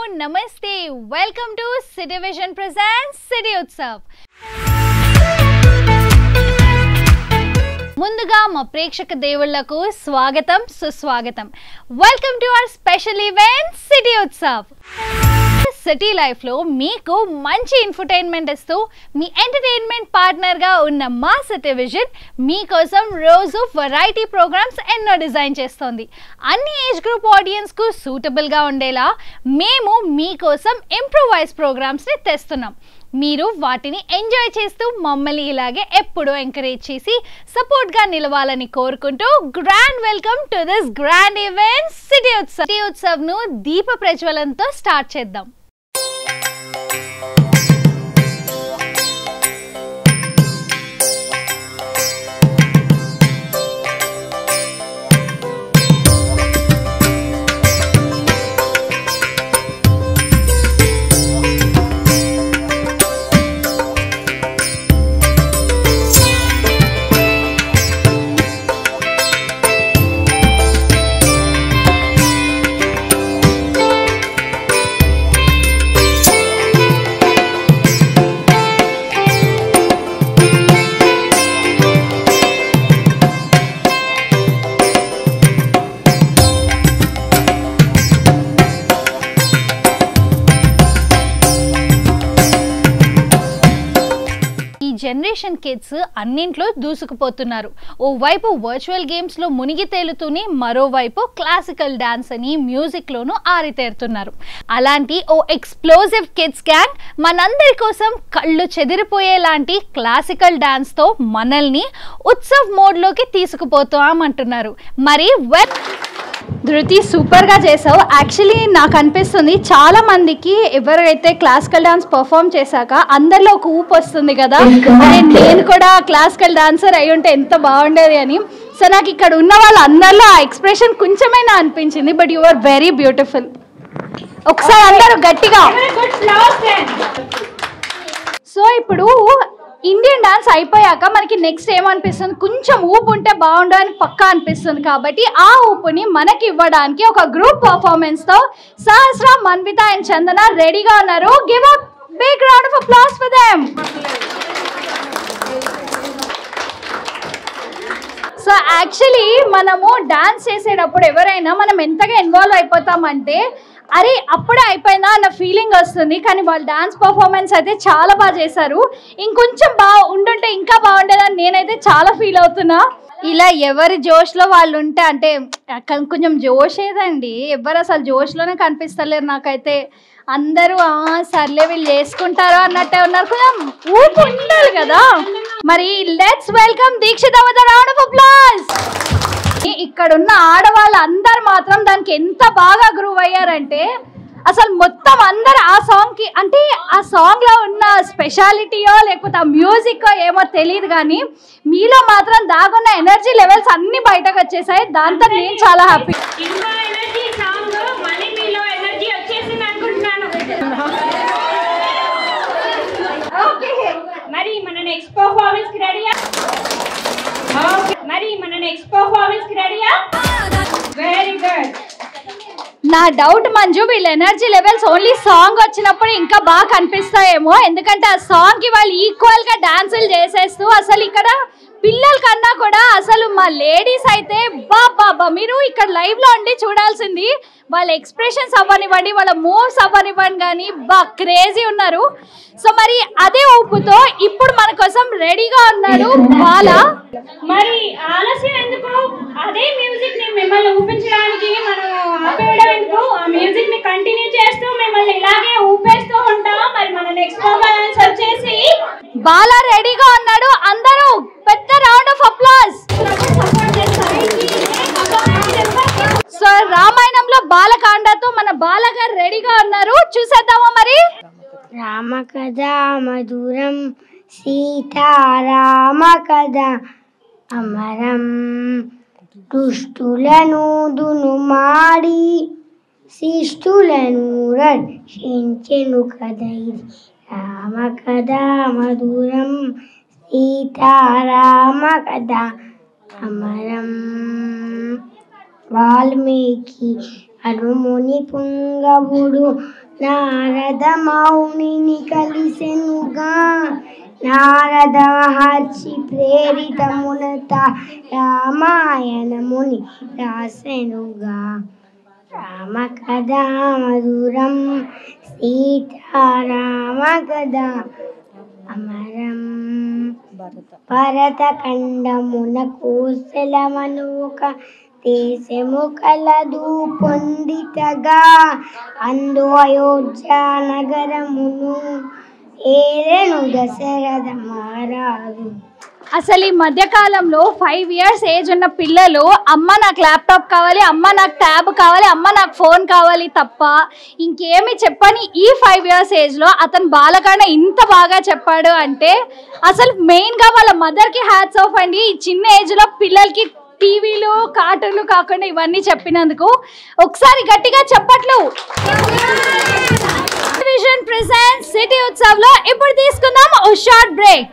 నమస్తే welcome to city vision present city Utsav ముందుగా మా ప్రేక్షక దేవుళ్లకు స్వాగతం సుస్వాగతం welcome to our special event city Utsav city లైఫ్లో మీకు మంచి ఇన్ఫర్టైన్మెంట్ ఇస్తూ మీ ఎంటర్టైన్మెంట్ పార్ట్నర్గా ఉన్న మా సిటీ విజన్ మీకోసం రోజు వెరైటీ ప్రోగ్రామ్స్ ఎన్నో డిజైన్ చేస్తోంది అన్ని ఏజ్ గ్రూప్ ఆడియన్స్కు సూటబుల్గా ఉండేలా మేము మీకోసం ఇంప్రూవైజ్ ప్రోగ్రామ్స్ని తెస్తున్నాం మీరు వాటిని ఎంజాయ్ చేస్తూ మమ్మల్ని ఇలాగే ఎప్పుడూ ఎంకరేజ్ చేసి సపోర్ట్గా నిలవాలని కోరుకుంటూ grand welcome to this grand event city Utsav city ఉత్సవ్ను దీప ప్రజ్వలంతో స్టార్ట్ చేద్దాం ఈ జనరేషన్ కిడ్స్ అన్నింట్లో దూసుకుపోతున్నారు ఓవైపు వర్చువల్ గేమ్స్లో మునిగి తేలుతూనే మరోవైపు క్లాసికల్ డాన్స్ అని మ్యూజిక్లోనూ ఆరితేరుతున్నారు అలాంటి ఓ ఎక్స్ప్లోజివ్ కిడ్స్ గ్యాంగ్ మనందరి కోసం కళ్ళు చెదిరిపోయేలాంటి క్లాసికల్ డాన్స్తో మనల్ని ఉత్సవ్ మోడ్లోకి తీసుకుపోతామంటున్నారు మరి వెల్ ధృతి సూపర్గా చేసావు యాక్చువల్లీ నాకు అనిపిస్తుంది చాలా మందికి ఎవరైతే క్లాసికల్ డాన్స్ పర్ఫామ్ చేశాక అందరిలో ఒక ఊపు వస్తుంది కదా అరే నేను కూడా క్లాసికల్ డాన్సర్ అయి ఉంటే ఎంత బాగుండేది అని సో నాకు ఇక్కడ ఉన్న వాళ్ళందరిలో ఆ ఎక్స్ప్రెషన్ కొంచెమైనా అనిపించింది but you are very beautiful ఒకసారి అందరూ గట్టిగా సో ఇప్పుడు ఇండియన్ డాన్స్ అయిపోయాక మనకి నెక్స్ట్ ఏమనిపిస్తుంది కొంచెం ఊపు ఉంటే బాగుండు అని పక్కా అనిపిస్తుంది కాబట్టి ఆ ఊపుని మనకి ఇవ్వడానికి ఒక గ్రూప్ పర్ఫార్మెన్స్ తో సహస్ర మన్విత అండ్ చందన రెడీగా ఉన్నారు give up big round of applause for them so actually మనము డాన్స్ చేసేటప్పుడు ఎవరైనా మనం ఎంతగా ఇన్వాల్వ్ అయిపోతామంటే అరే అప్పుడే అయిపోయిందా అన్న ఫీలింగ్ వస్తుంది కానీ వాళ్ళు డాన్స్ పర్ఫార్మెన్స్ అయితే చాలా బాగా చేశారు ఇంకొంచెం బాగా ఉండుంటే ఇంకా బాగుండేదని నేనైతే చాలా ఫీల్ అవుతున్నా ఇలా ఎవరి జోష్లో వాళ్ళు ఉంటే అంటే అక్కడ కొంచెం జోష్ ఏదండి ఎవరు అసలు జోష్లోనే కనిపిస్తలేరు నాకైతే అందరూ "ఆ, సర్లే వీళ్ళు చేసుకుంటారు అన్నట్టే ఉన్నారు కొంచెం ఊపు ఉండాలి కదా మరి let's welcome Dikshita with round of applause ఇక్కడ ఉన్న ఆడవాళ్ళు అందరు మాత్రం దానికి ఎంత బాగా గ్రూవ్ అయ్యారంటే అసలు మొత్తం అందరు ఆ సాంగ్ కి అంటే ఆ సాంగ్ లో ఉన్న స్పెషాలిటీయో లేకపోతే ఆ మ్యూజిక్ ఏమో తెలియదు కానీ మీలో మాత్రం దాగున్న ఎనర్జీ లెవెల్స్ అన్ని బయటకు వచ్చేసాయి దాంతో నేను చాలా హ్యాపీ ఇంకో ఎనర్జీ సాంగ్ మళ్ళీ మీలో ఎనర్జీ వచ్చేసింది అనుకుంటున్నాను మరి మన నెక్స్ట్ పర్ఫార్మెన్స్ కి రెడీయా మరి మన నెక్స్ట్ పర్ఫార్మెన్స్ కి రెడీయా వెరీ గుడ్ నా డౌట్ మంజు వీళ్ళ ఎనర్జీ లెవెల్స్ ఓన్లీ సాంగ్ వచ్చినప్పుడు ఇంకా బాగా కనిపిస్తాయేమో ఎందుకంటే ఆ సాంగ్ కి వాళ్ళు ఈక్వల్ గా డాన్సులు చేసేస్తూ అసలు ఇక్కడ పిల్లల కన్నా కూడా అసలు మా లేడీస్ అయితే బా బాబా మీరు ఇక్కడ లైవ్ లో ఉండి చూడాల్సింది వాళ్ళ ఎక్స్ప్రెషన్స్ అవ్వనివ్వండి వాళ్ళ మూవ్స్ అవ్వనివ్వండి కానీ బా క్రేజీ ఉన్నారు సో మరి అదే ఊపుతో ఇప్పుడు మన కోసం రెడీగా ఉన్నాడు బాల మరి ఆలస్యం ఎందుకు అదే మ్యూజిక్ ని మిమ్మల్ని ఊపించడానికి మనం ఆపేయడం ఎందుకు ఆ మ్యూజిక్ ని కంటిన్యూ చేస్తూ మిమ్మల్ని ఇలాగే ఊపేస్తూ ఉంటాం మరి మన నెక్స్ట్ పర్ఫార్మెన్స్ వచ్చేసి బాల రెడీగా ఉన్నాడు అందరూ పెద్ద రౌండ్ ఆఫ్ అప్లాస్ సో రామాయణంలో బాలకాండతో మన బాలగారు రెడీగా ఉన్నారు చూసేద్దామా మరి రామకథా మధురం సీతారామ కథ అమరం దుష్టులను దునుమాడి శిష్టులను రక్షించెను కథ ఇది రామకథ మధురం సీతారామ కథ అమరం వాల్మీకి అనుముని పుంగవుడు నారద మౌనిని కలిసెనుగా నారద మహర్షి ప్రేరితమునత రామాయణముని రాసెనుగా రామ కథా మధురం సీతారామ కథా అమరం భరత ఖండమున కోసలమను ఒక దేశము కలదు పొందితగా అందు అయోధ్య నగరమును ఏరెను దశరథ మహారాజు అసలు ఈ మధ్యకాలంలో ఫైవ్ ఇయర్స్ ఏజ్ ఉన్న పిల్లలు అమ్మ నాకు ల్యాప్టాప్ కావాలి అమ్మ నాకు ట్యాబ్ కావాలి అమ్మ నాకు ఫోన్ కావాలి తప్ప ఇంకేమి చెప్పని ఈ ఫైవ్ ఇయర్స్ ఏజ్లో అతను బాలకాండ ఇంత బాగా చెప్పాడు అంటే అసలు మెయిన్గా వాళ్ళ మదర్కి హ్యాట్స్ ఆఫ్ అండి ఈ చిన్న ఏజ్లో పిల్లలకి టీవీలు కార్టూన్లు కాకుండా ఇవన్నీ చెప్పినందుకు ఒకసారి గట్టిగా చెప్పట్లు విజన్ ప్రెసెంట్ సిటీ ఉత్సవ్లో ఇప్పుడు తీసుకుందాం ఓ షార్ట్ బ్రేక్